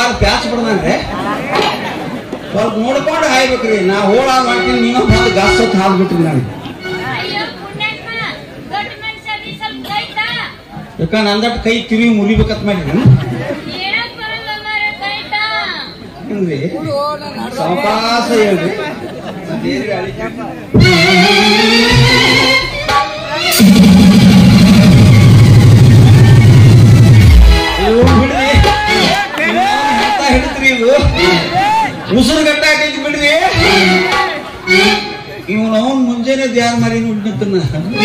ಕಾಲು patch ಬಿಡದಂತೆ ಸ್ವಲ್ಪ ನೋಡ್ಕೊಂಡು ಹಾಯ್ಬೇಕ್ರಿ ನಾ ಹೋಳ ಮಾಡ್ತೀನಿ ನೀನು ಬಂದು ಗಾಸ್ ಹೊತ್ತು ಹಾಕ್ಬಿಟ್ರಿ ನಾನು ಅಯ್ಯೋ ಪುಣ್ಯಾತ್ಮ ದೊಡ್ಡ ಮನುಷ್ಯರಿ ಸ್ವಲ್ಪ ಕೈತಾ ಯಾಕ ನಂದಟ್ ಕೈ ತಿರುಗಿ ಮುರಿಬೇಕತ್ ಮಾಡಿ ಹೇಳಕ್ ಬರಲ್ಲ ಮಾರ ಕೈತಾ ಹಿಂಗ್ರಿ ಸಾವಕಾಶ ಹೇಳ್ರಿ ಅದೇನ್ರಿ ಅಳಿಕೆ? ಅಯ್ಯೋ, ಬಿಡ್ರಿ. ಎಂತ ಹಿಡಿತ್ರಿ ಇದು ಉಸಿರು ಗಟ್ಟ ಹಾಕೈತಿ ಬಿಡ್ರಿ ಇವನು ಅವನ್ ಮುಂಜಾನೆ ಧ್ಯಾನ ಮಾರಿ ನೋಡ್ನಿತ್ತನ್ನ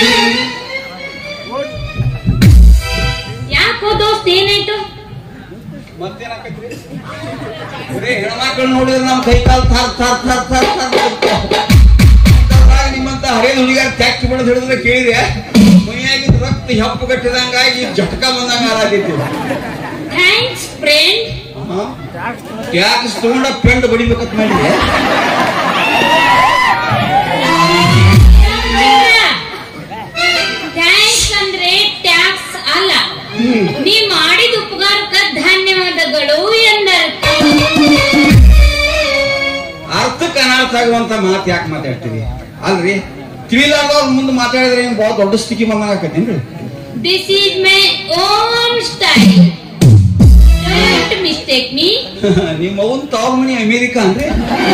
ಯಾಕೋ ದೋಸ್ತ್ ಏನಾಯ್ತು ಮತ್ತೇನಾಕೈತ್ರಿ ಬರೀ ಹೆಣ್ಮಕ್ಳು ನೋಡಿದ್ರೆ ನಮ್ಮ ಕೈ ಕಾಲು ಥಾರ್ ಥಾರ್ ಥಾರ್ ಥಾರ್ ಥಾರ್ ಅಂತದ್ರಾಗ ನಿಮ್ಮಂತ ಹರೇದ ಹುಡುಗಾರ ಟ್ಯಾಕ್ಸ್ ಬಿಡೋದು ಹಿಡಿದ್ರೆ ಕೇಳಿದ್ರೆ ಮೈಯಾಗಿದ್ದ ರಕ್ತ ಹೆಪ್ಪು ಕಟ್ಟಿದಂಗಾಗಿ ಜಟಕ ಬಂದಂಗ ಆಗೈತಿ ಥ್ಯಾಂಕ್ಸ್ ಫ್ರೆಂಡ್ ಟ್ಯಾಕ್ಸ್ ತಗೊಂಡ ಪೆಂಡ್ ಬಡಿಬೇಕಂತ ಮಾಡಿದೆ ಥ್ಯಾಂಕ್ಸ್ ಅಂದ್ರೆ ಟ್ಯಾಕ್ಸ್ ಅಲ್ಲ ನೀ ಮಾಡಿದ ಉಪಕಾರಕ್ಕ ಧನ್ಯವಾದಗಳು ಎಂದರ್ಥ ಅರ್ಥಕ್ಕೆ ಅನರ್ಥ ಆಗುವಂತ ಮಾತು ಯಾಕೆ ಮಾತಾಡ್ತೀವಿ ಅಲ್ರಿ ತಿಳಿಲಾರ್ದವ್ರ ಮುಂದೆ ಮಾತಾಡಿದ್ರೆ ಏನ್ ಬಹಳ ದೊಡ್ಡ ಸ್ಥಿತಿ ಬಂದಂಗ ಆಕತ್ತೇನ್ರಿ this is my own style don't mistake me ನಿಮ್ಮ ಅವನ್ ತವ್ರ ಮನಿ ಅಮೇರಿಕಾ ಅಂದ್ರೆ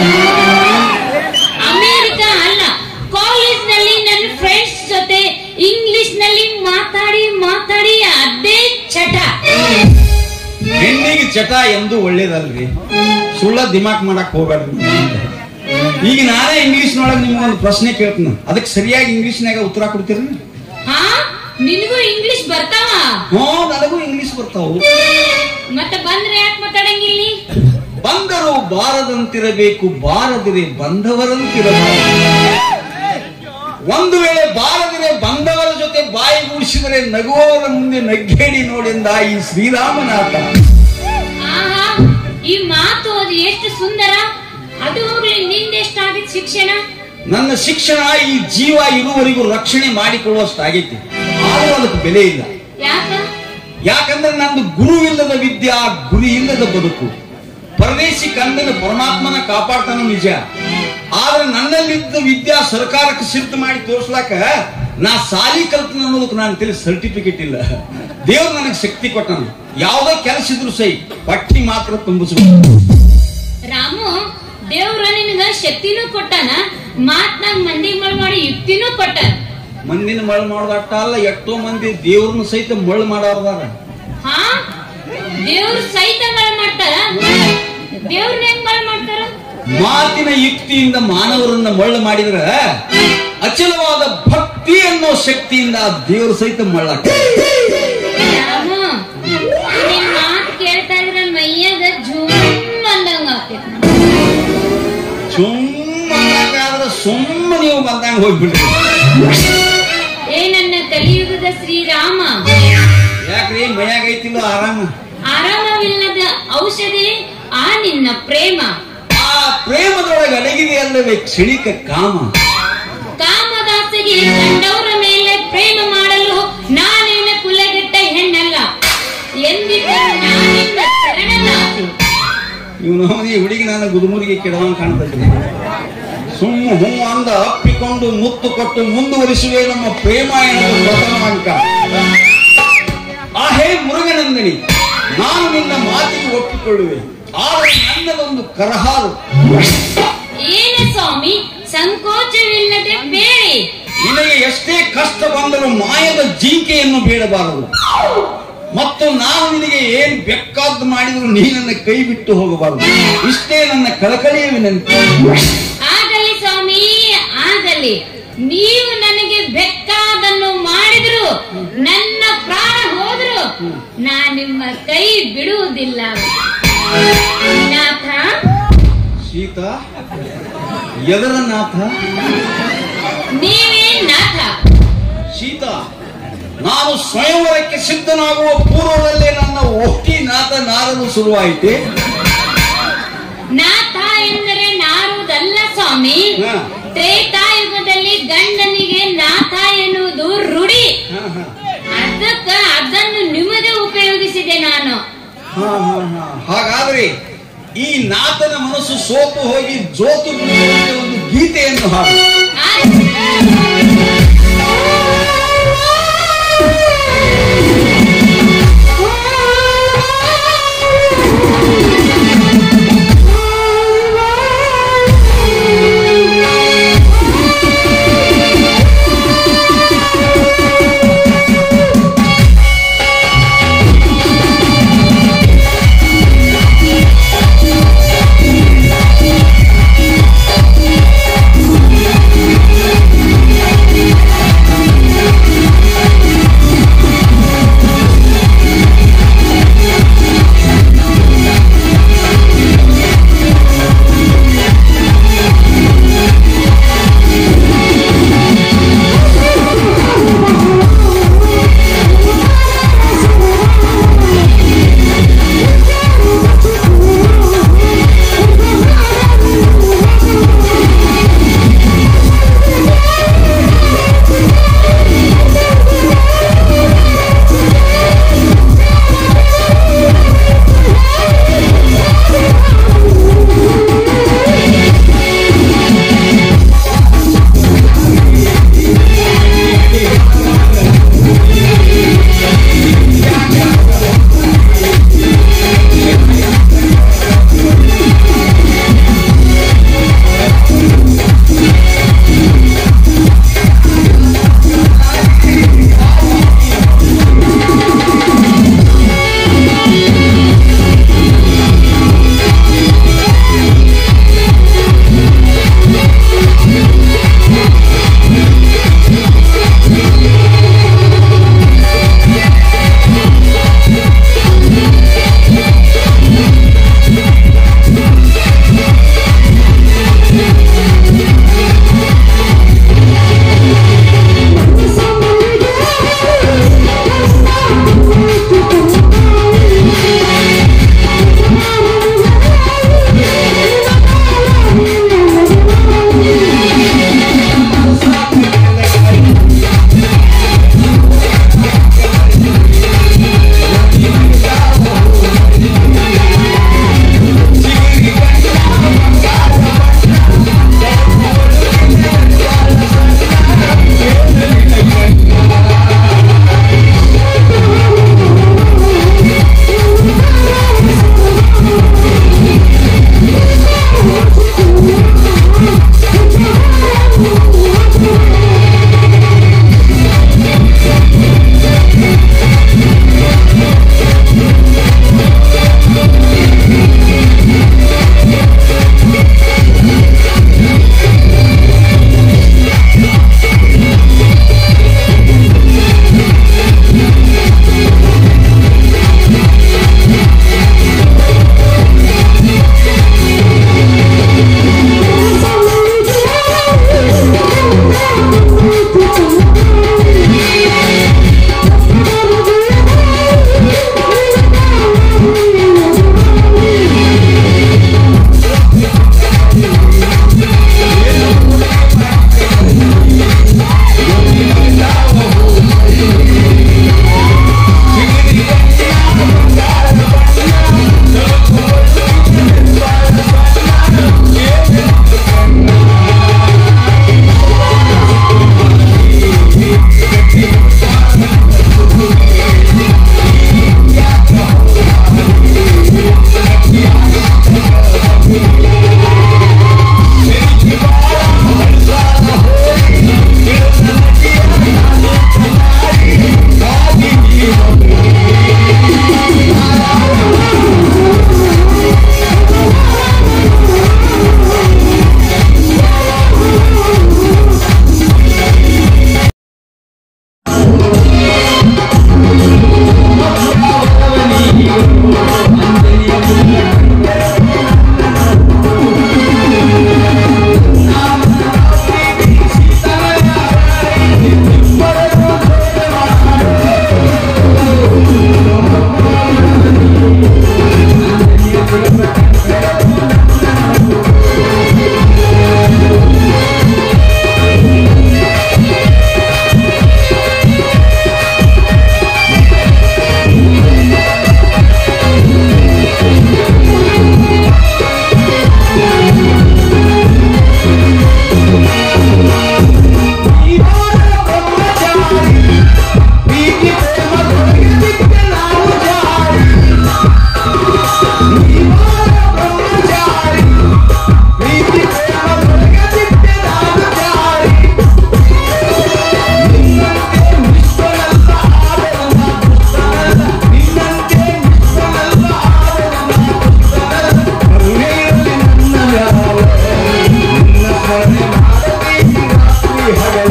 ಅಮೆರಿಕ ಅಲ್ಲ ಕಾಲೇಜ್ ನಲ್ಲಿ ನನ್ನ ಫ್ರೆಂಡ್ಸ್ ಜೊತೆ ಇಂಗ್ಲಿಷ್ ನಲ್ಲಿ ಮಾತಾಡಿ ಮಾತಾಡಿ ಅದೇ ಚಟ ಹೆಣ್ಣಿಗೆ ಚಟ ಎಂದು ಒಳ್ಳೇದಲ್ರಿ ಸುಳ್ಳ ದಿಮಾಕ್ ಮಾಡಕ್ ಹೋಗ್ಬೇಡ್ರಿ ಈಗ ನಾನೇ ಇಂಗ್ಲಿಷ್ ನೊಳಗೆ ನಿಮ್ಗೊಂದು ಪ್ರಶ್ನೆ ಕೇಳ್ತೀನಿ ಅದಕ್ಕೆ ಸರಿಯಾಗಿ ಇಂಗ್ಲಿಷ್ನಾಗ ಉತ್ತರ ಕೊಡ್ತೀರಿ ಹಾ ನಿನಗೂ ಇಂಗ್ಲಿಷ್ ಬರ್ತಾವ ಹ್ಞೂ ನನಗೂ ಇಂಗ್ಲಿಷ್ ಬರ್ತಾವು ಮತ್ತೆ ಬಂದ್ರೆ ಯಾಕೆ ಮಾತಾಡಂಗಿಲ್ಲ ಬಂದರು ಬಾರದಂತಿರಬೇಕು ಬಾರದಿರೆ ಬಂದವರಂತಿರಬಾರದು ಒಂದು ವೇಳೆ ಬಾರದಿರೆ ಬಂದವರ ಜೊತೆ ಬಾಯಿಗೂಡಿಸಿದರೆ ನಗುವವರ ಮುಂದೆ ನಗ್ಗೇಡಿ ನೋಡೆಂದ ಈ ಶ್ರೀರಾಮನಾಥ ಆಹಾ ಈ ಮಾತು ಅದು ಎಷ್ಟು ಸುಂದರ ಅದು ಹೋಗ್ಲಿ ನಿಂದೆಷ್ಟಾಗಿತ್ತು ಶಿಕ್ಷಣ ನನ್ನ ಶಿಕ್ಷಣ ಈ ಜೀವ ಇರುವವರೆಗೂ ರಕ್ಷಣೆ ಮಾಡಿಕೊಳ್ಳುವಷ್ಟಾಗೈತಿ ಆದರೂ ಅದಕ್ಕೆ ಬೆಲೆ ಇಲ್ಲ ಯಾಕ ಯಾಕಂದ್ರೆ ನಂದು ಗುರುವಿಲ್ಲದ ವಿದ್ಯಾ ಗುರಿ ಇಲ್ಲದ ಬದುಕು ಪರದೇಶಿ ಕಂದನ ಪರಮಾತ್ಮನ ಕಾಪಾಡ್ತಾನ ನಿಜ ಆದ್ರೆ ನನ್ನಲ್ಲಿದ್ದ ವಿದ್ಯಾ ಸರ್ಕಾರಕ್ಕೆ ಸಿದ್ಧ ಮಾಡಿ ತೋರ್ಸ್ಲಾಕ ನಾ ಸಾಲಿ ಕಲ್ತನ ಅನ್ನೋದಕ್ಕೆ ನಾನು ತಿಳಿ ಸರ್ಟಿಫಿಕೇಟ್ ಇಲ್ಲ ದೇವ್ರು ನನಗೆ ಶಕ್ತಿ ಕೊಟ್ಟನು ಯಾವುದೇ ಕೆಲಸ ಇದ್ರು ಸೈ ಪಟ್ಟಿ ಮಾತ್ರ ತುಂಬಿಸ್ಬೇಕು ರಾಮು ದೇವ್ರ ನಿನಗ ಶಕ್ತಿನೂ ಕೊಟ್ಟಾನ ಮಾತ್ನಾಗ ಮಂದಿ ಮಳ್ ಮಾಡಿ ಯುಕ್ತಿನೂ ಕೊಟ್ಟಾನ ಮಂದಿನ ಮಳ್ ಮಾಡೋದಟ್ಟ ಅಲ್ಲ ಎಷ್ಟೋ ಮಂದಿ ದೇವ್ರನ್ನ ಸಹಿತ ಮಳ್ ಮಾಡೋರ್ದಾರ ಹಾ ದೇವ್ರ ಸಹಿತ ಮಳ್ ಮಾಡ್ತಾರ ದೇವ್ರನ್ನ ಹೆಂಗ್ ಮಳ್ ಮಾಡ್ತಾರ ಮಾತಿನ ಯುಕ್ತಿಯಿಂದ ಮಾನವರನ್ನ ಮಳ್ಳು ಮಾಡಿದ್ರ ಅಚಲವಾದ ಭಕ್ತಿ ಅನ್ನೋ ಶಕ್ತಿಯಿಂದ ಆ ದೇವರು ಸಹಿತ ಮಳ್ಳಾಕ ರಾಮು ನಿನ್ ಮಾತ್ ಕೇಳ್ತಾ ಇದ್ರ ಮೈಯಾಗ ಝೂಮ್ ಅಂದಂಗ ಆಗ್ತೈತಿ ಸುಮ್ಮನಾಗಾದ್ರೆ ಸುಮ್ಮ ನೀವು ಬಂದಂಗ ಹೋಗ್ಬಿಡ್ರಿ ಏ ನನ್ನ ಕಲಿಯುಗದ ಶ್ರೀರಾಮ ಯಾಕ್ರಿ ಮೈಯಾಗ ಐತಿಲ್ಲ ಆರಾಮ ಆರಾಮವಿಲ್ಲದ ಔಷಧಿ ಆ ನಿನ್ನ ಪ್ರೇಮ ಆ ಪ್ರೇಮದೊಳಗೆ ಅಡಗಿದೆ ಅಲ್ಲವೇ ಕ್ಷಣಿಕ ಕಾಮ ಕಾಮದಾಸೆಗೆ ಕಂಡವರ ಮೇಲೆ ಪ್ರೇಮ ಮಾಡಲು ನಾನೇನ ಕುಲಗೆಟ್ಟ ಹೆಣ್ಣಲ್ಲ ಎಂದಿದ್ದರು ನಾನಿನ್ನ ಶರಣದಾಸಿ ಇವನು ಈ ಹುಡುಗಿ ನಾನು ಗುದುಮುರಿಗೆ ಕೆಡವಂಗ್ ಕಾಣ್ತೈತಿ ಸುಮ್ಮ ಹೂ ಅಂದ ಅಪ್ಪಿಕೊಂಡು ಮುತ್ತು ಕೊಟ್ಟು ಮುಂದುವರಿಸುವೆ ನಮ್ಮ ಪ್ರೇಮ ಎನ್ನುವ ಪ್ರಥಮ ಅಂಕ ಆ ಹೇ ಮುರುಗನಂದಿನಿ ನಾನು ನಿನ್ನ ಮಾತಿಗೆ ಒಪ್ಪಿಕೊಳ್ಳುವೆ ಆದರೆ ನನ್ನದೊಂದು ಕರಹಾರು ಏನ ಸ್ವಾಮಿ ಸಂಕೋಚವಿಲ್ಲದೆ ಬೇಡಿ ನಿನಗೆ ಎಷ್ಟೇ ಕಷ್ಟ ಬಂದರೂ ಮಾಯದ ಜಿಂಕೆಯನ್ನು ಬೇಡಬಾರದು ಮತ್ತು ನಾನು ನಿನಗೆ ಏನ್ ಬೇಕಾದ್ದು ಮಾಡಿದ್ರು ನೀ ನನ್ನ ಕೈ ಬಿಟ್ಟು ಹೋಗಬಾರದು ಇಷ್ಟೇ ನನ್ನ ಕಳಕಳಿಯ ವಿನಂತಿ ಆಗಲಿ ಸ್ವಾಮಿ ಆಗಲಿ ನೀವು ನನಗೆ ಬೇಕಾದನ್ನು ಮಾಡಿದ್ರು ನನ್ನ ಪ್ರಾಣ ಹೋದ್ರು ನಾ ನಿಮ್ಮ ಕೈ ಬಿಡುವುದಿಲ್ಲ ನಾಥ ಸೀತಾ ಎದರ ನಾಥ ನೀವೇ ನಾಥ ಸೀತಾ ನಾನು ಸ್ವಯಂವರಕ್ಕೆ ಸಿದ್ಧನಾಗುವ ಪೂರ್ವದಲ್ಲೇ ನನ್ನ ಒಟ್ಟಿ ನಾಥ ನಾರಲು ಶುರುವಾಯಿತೆ ನಾಥ ಎಂದರೆ ನಾರುವುದಲ್ಲ ಸ್ವಾಮಿ ಹಾ. ತ್ರೇತಾಯುಗದಲ್ಲಿ ಗಂಡನಿಗೆ ನಾಥ ಎನ್ನುವುದು ರೂಢಿ ಹಾ, ಹಾ. ಅದಕ್ಕ ಅದನ್ನು ನಿಮಗೆ ಉಪಯೋಗಿಸಿದೆ ನಾನು ಹಾ, ಹಾ, ಹಾ. ಹಾಗಾದ್ರೆ ಆದರೆ ಈ ನಾಥನ ಮನಸ್ಸು ಸೋತು ಹೋಗಿ ಜೋತು ಬಿಡುವಂತೆ ಒಂದು ಗೀತೆಯನ್ನು ಹಾಡು Thank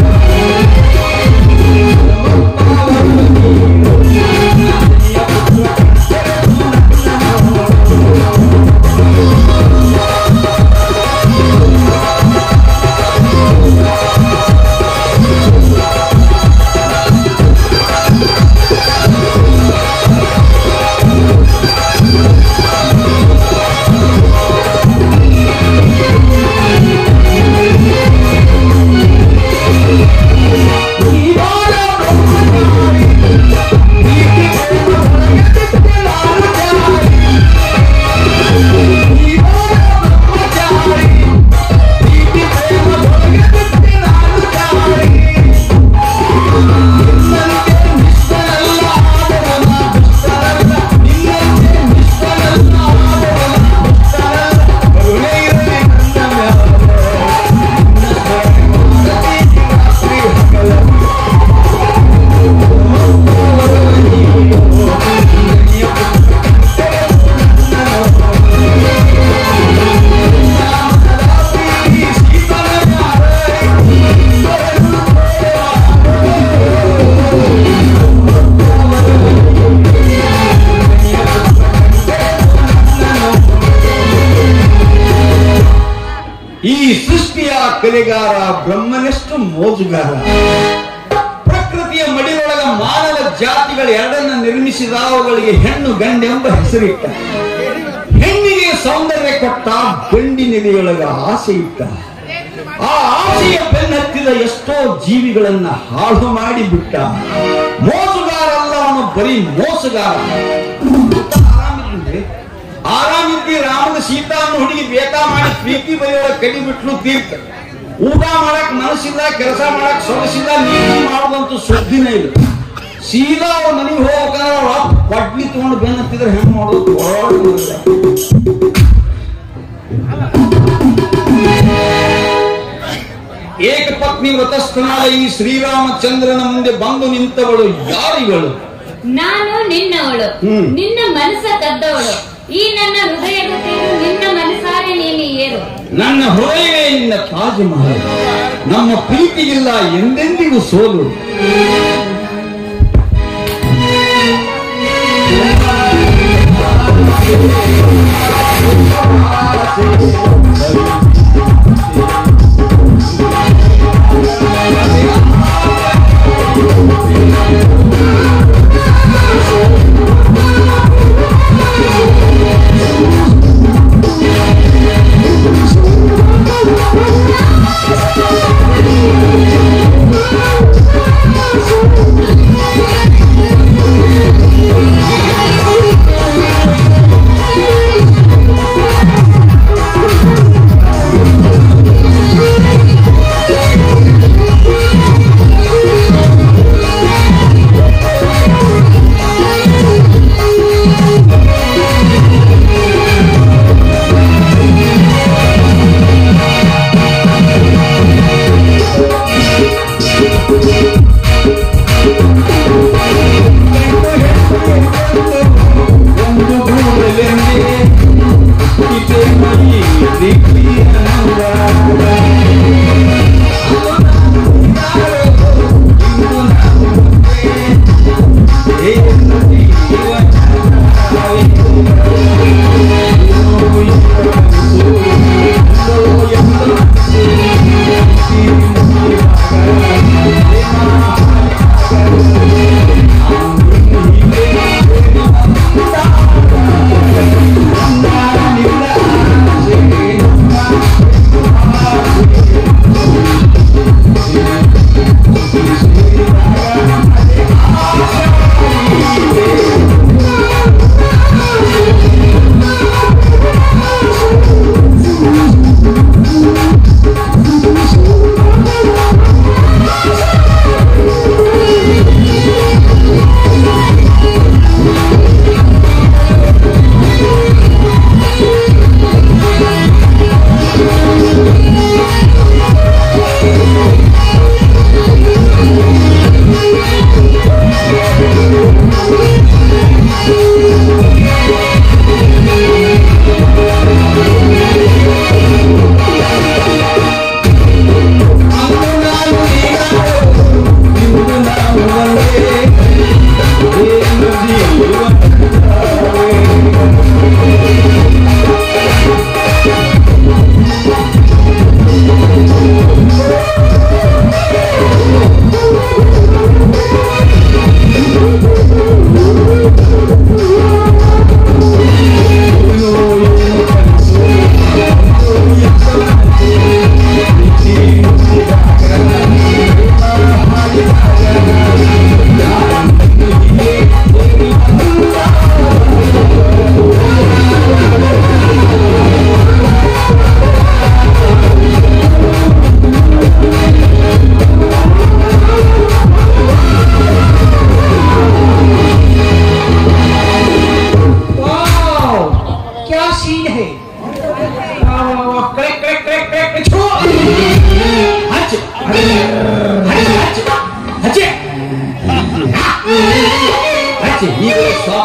ಈ ಸೃಷ್ಟಿಯ ಕಲೆಗಾರ ಬ್ರಹ್ಮನೆಷ್ಟು ಮೋಜುಗಾರ ಪ್ರಕೃತಿಯ ಮಡಿಯೊಳಗ ಮಾನವ ಜಾತಿಗಳ ಎರಡನ್ನ ನಿರ್ಮಿಸಿದ ಅವುಗಳಿಗೆ ಹೆಣ್ಣು ಗಂಡೆಂಬ ಹೆಸರಿಟ್ಟ ಹೆಣ್ಣಿಗೆ ಸೌಂದರ್ಯ ಕೊಟ್ಟ ಗಂಡಿನೆಲೆಯೊಳಗ ಆಸೆ ಇಟ್ಟ ಆ ಆಸೆಯ ಬೆನ್ನತ್ತಿದ ಎಷ್ಟೋ ಜೀವಿಗಳನ್ನ ಹಾಳು ಮಾಡಿ ಬಿಟ್ಟ ಮೋಸಗಾರ ಅಲ್ಲ ಅವನು ಬರೀ ಮೋಸಗಾರ ಆರಾಮಿದ್ರಿ ಆರಾಮಿದ್ದಿ ರಾಮನ ಸೀತಾನ ಹುಡುಗಿ ಬೇಕಾ ಮಾಡಿ ಪ್ರೀತಿ ಬರೆಯೋಳ ಕಡಿ ಬಿಟ್ಲು ತೀರ್ಥ ಊಟ ಮಾಡಕ್ ಮನಸ್ಸಿಲ್ಲ ಕೆಲಸ ಮಾಡಕ್ ಸೊಗಸಿಲ್ಲ ನೀತಿ ಮಾಡುವಂತ ಸುದ್ದಿನೇ ಇಲ್ಲ ಸೀದಾ ಅವ್ರ ಮನೆಗೆ ಹೋಗ್ಬೇಕಾದ್ರೆ ಅವ್ರ ಅಪ್ಪ ಕೊಡ್ಲಿ ತಗೊಂಡು ಬೆನ್ನತ್ತಿದ್ರೆ ಹೆಂಗ್ ಮಾಡೋದು ಒಳಗೆ ಏಕಪತ್ನಿ ವ್ರತಸ್ಥನಾದ ಈ ಶ್ರೀರಾಮಚಂದ್ರನ ಮುಂದೆ ಬಂದು ನಿಂತವಳು ಯಾರಿಗಳು ನಾನು ನಿನ್ನವಳು ಹ್ಮ್. ನಿನ್ನ ಮನಸ್ಸ ಕದ್ದವಳು ಈ ನನ್ನ ಹೃದಯದ ತೇರು ನಿನ್ನ ಮನಸಾರೆ ನೀನು ಏರು ನನ್ನ ಹೃದಯವೇ ನಿನ್ನ ತಾಜ್ ಮಹಲ್ ನಮ್ಮ ಪ್ರೀತಿಗಿಲ್ಲ ಎಂದೆಂದಿಗೂ ಸೋಲು Thank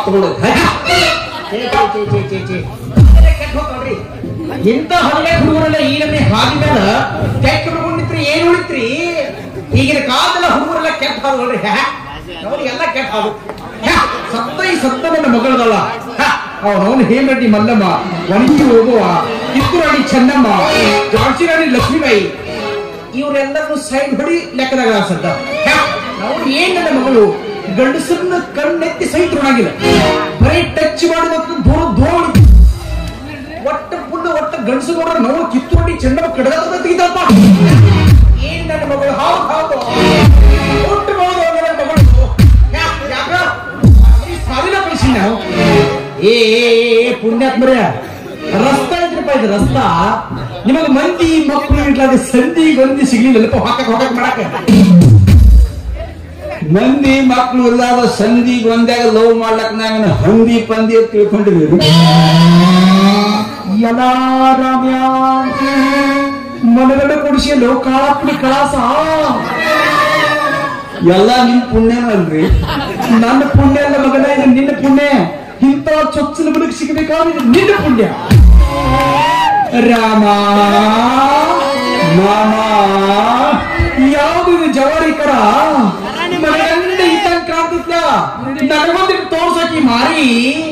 ತಗೊಂಡೋಗಿ ಛೇ, ಛೇ, ಛೇ, ಛೇ, ಛೇ, ಛೇ. ಕೆಟ್ಟ್ ಹೋಗ್ತಾವ್ರಿ. ಇಂಥ ಹಳ್ಳಿ ಹುಡುಗರೆಲ್ಲ ಈ ನಮ್ನಿ ಹಾದಿ ಮೇಲ ಕೆಟ್ಟ ಹುಡುಗರು ನಿಂತ್ರಿ ಏನ್ ಉಳಿತ್ರಿ ಈಗಿನ ಕಾಲದಲ್ಲ ಹುಡುಗರೆಲ್ಲ ಕೆಟ್ಟ ಹಾದ್ರಿ ಅವ್ರು ಎಲ್ಲ ಕೆಟ್ಟ ಹಾದು ಹ್ಯಾ, ಸತ್ತ ಈ ಸತ್ತ ನನ್ನ ಮಗಳದಲ್ಲ ಅವನು ಹೇಮರೆಡ್ಡಿ ಮಲ್ಲಮ್ಮ ವಣಿಜಿ ಹೋಗುವ ಕಿತ್ತೂರಾಣಿ ಚೆನ್ನಮ್ಮ ಝಾನ್ಸಿ ರಾಣಿ ಲಕ್ಷ್ಮೀಬಾಯಿ ಇವರೆಲ್ಲರೂ ಸೈಡ್ ಹೊಡಿ ಲೆಕ್ಕದಾಗ ಸದ್ದ ನಾವು ಏನ್ ನನ್ನ ಮಗಳು ಗಂಡಸರನ್ನ ಕಣ್ಣೆತ್ತಿ ಸಹಿತ ನೋಡಂಗಿಲ್ಲ ಬರೀ ಟಚ್ ಮಾಡೋದಕ್ಕೆ ದೂರ ದೂರ ಹೊಡಿತೀವಿ. ಒಟ್ಟ ಪುಣ್ಣ ಒಟ್ಟ ಗಂಡಸು ನೋಡ್ರೆ ನಾವು ಕಿತ್ತುಂಡಿ ಚೆಂಡವ ಕಡಗದ ತೆಗಿತಪ್ಪ ಏನ್ ನನ್ನ ಮಗಳು ಹೌದು ಹೌದು ಒಟ್ಟು ಮಗಳು ನನ್ನ ಮಗಳು ಯಾ- ಯಾಕ ಈ ಸಾವಿನ ಕಳಿಸಿ ನಾವು ಏ ಏ, ಏ, ಏ, ಪುಣ್ಯಾತ್ಮರೇ ರಸ್ತಾ ಇದ್ರಪ್ಪ ಇದು ರಸ್ತಾ ನಿಮಗೆ ಮಂದಿ ಮಕ್ಕಳು ಇಟ್ಲಾಗ ಸಂಧಿ ಗೊಂದಿ ಸಿಗ್ಲಿಲ್ಲಪ್ಪ ಹಾಕಕ್ ಹೋಗಕ್ ಮಾಡಕ ಮಂದಿ ಮಕ್ಕಳು ಇಲ್ಲದ ಸಂಧಿ ಒಂದಾಗ ಲವ್ ಮಾಡ್ಲಕ್ ನಾವೇನು ಹಂದಿ ಪಂದಿ ಅಂತ ತಿಳ್ಕೊಂಡಿದ್ದೀವಿ ಎಲ್ಲ ರಾಮ್ಯ ಮನಗಂಡ ಕೊಡಿಸಿ ಲೋಕಾಪುಡಿ ಕಳಾಸ ಎಲ್ಲ ನಿಮ್ ಪುಣ್ಯನಲ್ರಿ ನನ್ನ ಪುಣ್ಯ ಅಲ್ಲ ಮಗನ ಇದು ನಿನ್ನ ಪುಣ್ಯ ಇಂಥ ಚೊಚ್ಚಲ ಬದುಕು ಸಿಗಬೇಕಾದ್ರೆ ಇದು ನಿನ್ನ ಪುಣ್ಯ ರಾಮ ಮಾಮ ಯಾವುದು ಇದು ಜವಾರಿ ಕರ ಮನೆಗಂಡ ಇದ್ದಂಗ್ ಕಾಣ್ತಿದ್ಲ ನನಗೊಂದಿಟ್ಟು ತೋರ್ಸಕಿ ಮಾರಿ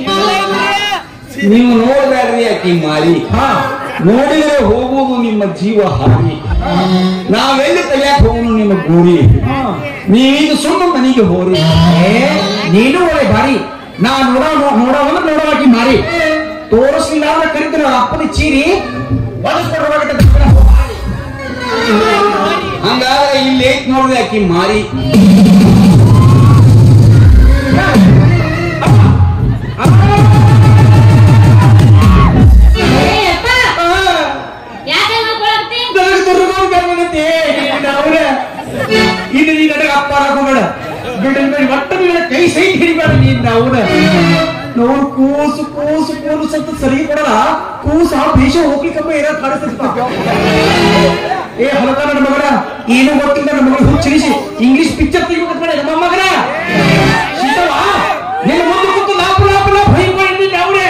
ನೀವು ನೋಡ್ಬೇಡ್ರಿ ಆಕಿ ಮಾರಿ ಹಾ ನೋಡಿದ್ರೆ ಹೋಗುವುದು ನಿಮ್ಮ ಜೀವ ಹಾರಿ ನಾವೆಲ್ಲಿ ತೆಗಿಯಕ್ ಹೋಗುದು ನಿಮ್ಮ ಗೂರಿ ಹಾ ನೀವೀಗ ಸುಮ್ಮ ಮನೆಗೆ ಹೋರಿ ಏ, ನೀನು ಒಳ್ಳೆ ಬಾರಿ ನಾ ನೋಡ ನೋಡವನ್ನ ನೋಡವಾಗಿ ಮಾರಿ ತೋರಿಸ್ಲಿಲ್ಲ ಅಂದ್ರೆ ಕರಿತೀನಿ ಅವ್ರ ಅಪ್ಪನ ಚೀರಿ ಒಳಸ್ಕೊಡ್ಬೇಕಾಗತ್ತೆ ಹಂಗಾದ್ರೆ ಇಲ್ಲಿ ಐತ್ ನೋಡ್ರಿ ಆಕಿ ಮಾರಿ ಏ ಅಪ್ಪ ಯಾಕೆ ಮಾಡ್ಕೊಳತ್ತಿ ಇದು ನೀ ನನಗೆ ಅಪ್ಪ ಹಾಕೋಬೇಡ ಬಿಡಲ್ ಮೇಲೆ ಒಟ್ಟ ಮೇಲೆ ಕೈ ಸೈಡ್ ಹಿಡಿಬೇಡ ನೀನ್ ಅವನ ನೋಡು ಕೂಸು ಕೂಸು ಕೂಸು ಅಂತ ಸರಿ ಕೊಡಲ್ಲ ಕೂಸು ಆ ಭೀಷ ಹೋಗ್ಲಿಕ್ಕಪ್ಪ ಏನೋ ಕಾಣಿಸ್ತಪ್ಪ ಏ ಹೊಲಕ ನನ್ನ ಮಗನ ಏನು ಗೊತ್ತಿಲ್ಲ ನನ್ನ ಮಗಳು ಹುಚ್ಚಿರಿಸಿ ಇಂಗ್ಲಿಷ್ ಪಿಕ್ಚರ್ ತೆಗಿಬೇಕಂತ ನಮ್ಮ ಮಗನ ಸೀತವ್ವ, ನಿನ್ನ ಮುಂದೆ ಕೂತು ಲಾಪು ಲಾಪು ಲಾಪು ಹೊಯ್ಕೊಂಡಿದ್ದೀನಿ ಅವ್ರೆ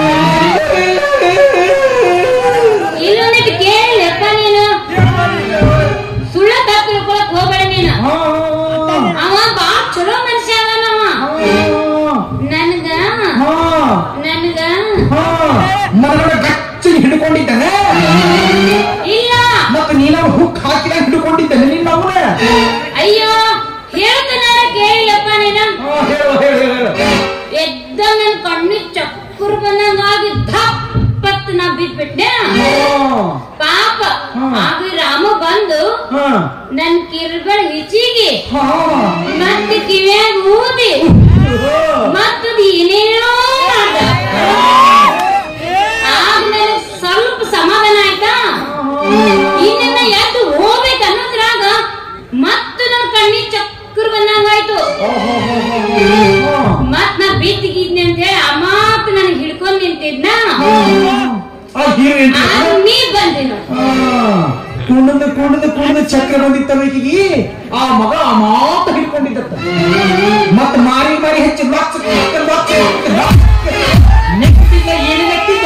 ಇಲ್ಲೊಂದಿಟ್ಟು ಕೇಳಿಲ್ಲಪ್ಪ ನೀನು ಸುಳ್ಳ ತಪ್ಪು ತಿಳ್ಕೊಳಕ್ ಹೋಗ್ಬೇಡ ನೀನು ಅವ ಬಾ ಚಲೋ ಮನುಷ್ಯ ಅವನವ ನನ್ಗ ನನ್ಗ ಮರಗಳ ಗಚ್ಚಿ ಹಿಡ್ಕೊಂಡಿದ್ದಾನೆ ಇಲ್ಲ ಮತ್ತೆ ನೀನ ಹುಕ್ ಹಾಕಿದ ಹಿಡ್ಕೊಂಡಿದ್ದಾನೆ ನಿನ್ನ ಅವನ ಅಯ್ಯೋ ಹೇಳ್ತಾನ ಕೇಳಿಲ್ಲಪ್ಪ ನೀನು ಹೇಳು ಹೇಳು ಹೇಳು ಎದ್ದ ನನ್ ಕಣ್ಣಿ ಚಕ್ಕರ್ ಬಂದಂಗಾಗಿ ಧಪ್ಪತ್ ನಾ ಬಿದ್ಬಿಟ್ಟೆ ಪಾಪ ಆಗ ರಾಮ ಬಂದು ನನ್ ಕಿರ್ಗಳ ಹಿಚಿಗಿ ಮತ್ತೆ ಕಿವ್ಯಾಗ ಊದಿ ಮತ್ತದ ಏನೇನೋ ಮಾಡ್ದ ಆಗ ನನಗ್ ಸ್ವಲ್ಪ ಸಮಾಧಾನ ಆಯ್ತಾ ಇನ್ನಿಂದ ಎದ್ದು ಹೋಗ್ಬೇಕು ಅನ್ನೋದ್ರಾಗ ಮತ್ತ ನನ್ ಕಣ್ಣಿ ಚಕ್ಕರ್ ಬಂದಂಗಾಯ್ತು ಮತ್ ನಾ ಬಿತ್ತಿಗಿದ್ನಿ ಅಂತ ಹೇಳಿ ಆ ಮಾತ್ ನನಗ್ ಹಿಡ್ಕೊಂಡ್ ನಿಂತಿದ್ನ ಆಗ ನೀ ಬಂದಿನ ಕುಣದ ಕುಣದ ಕುಣದ ಚಕ್ರ ಬಂದಿತ್ತಲ್ಲ ಈಕಿಗೆ ಆ ಮಗ ಆ ಮಾತ ಹಿಡ್ಕೊಂಡಿದ್ದತ್ತ ಮತ್ತ ಮಾರಿ ಮಾರಿ ಹೆಚ್ಚು ಲಕ್ಷ ಲಕ್ಷ ಲಕ್ಷ ಲಕ್ಷ ನೆಕ್ಕಿಲ್ಲ ಏನು ನೆಕ್ಕಿದ್ದು